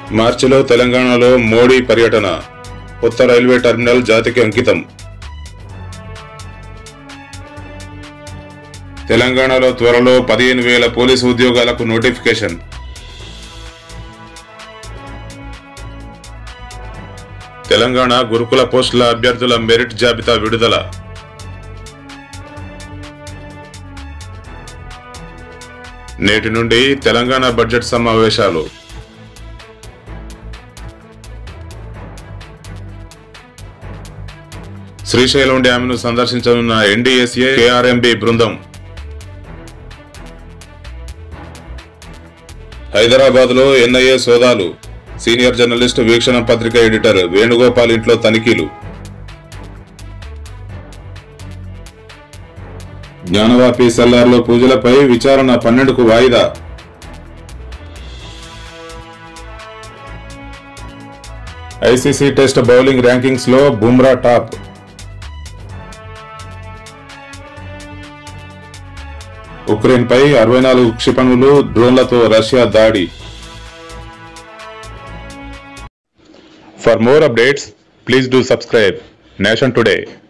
మార్చిలో తెలంగాణలో మోడీ పర్యటన కొత్త రైల్వే టెర్మినల్ జాతికి అంకితం తెలంగాణలో త్వరలో పదిహేను వేల పోలీసు ఉద్యోగాలకు నోటిఫికేషన్ తెలంగాణ గురుకుల పోస్టుల అభ్యర్థుల మెరిట్ జాబితా విడుదల నేటి నుండి తెలంగాణ బడ్జెట్ సమావేశాలు శ్రీశైలం డ్యామ్ను సందర్శించనున్న ఎన్డీఎస్ఏ కేఆర్ఎంబి బృందం హైదరాబాద్ లో ఎన్ఐఏ సోదాలు సీనియర్ జర్నలిస్ట్ వీక్షణ పత్రిక ఎడిటర్ వేణుగోపాల్ ఇంట్లో తనిఖీలు జ్ఞానవాపి సల్లార్లో పూజలపై విచారణ పన్నెండుకు వాయిదా ఐసీసీ టెస్ట్ బౌలింగ్ ర్యాంకింగ్స్ లో బుమ్రా టాప్ ఉక్రెయిన్ పై అరవై నాలుగు క్షిపణులు డ్రోన్లతో రష్యా దాడి for more updates please do subscribe Nation today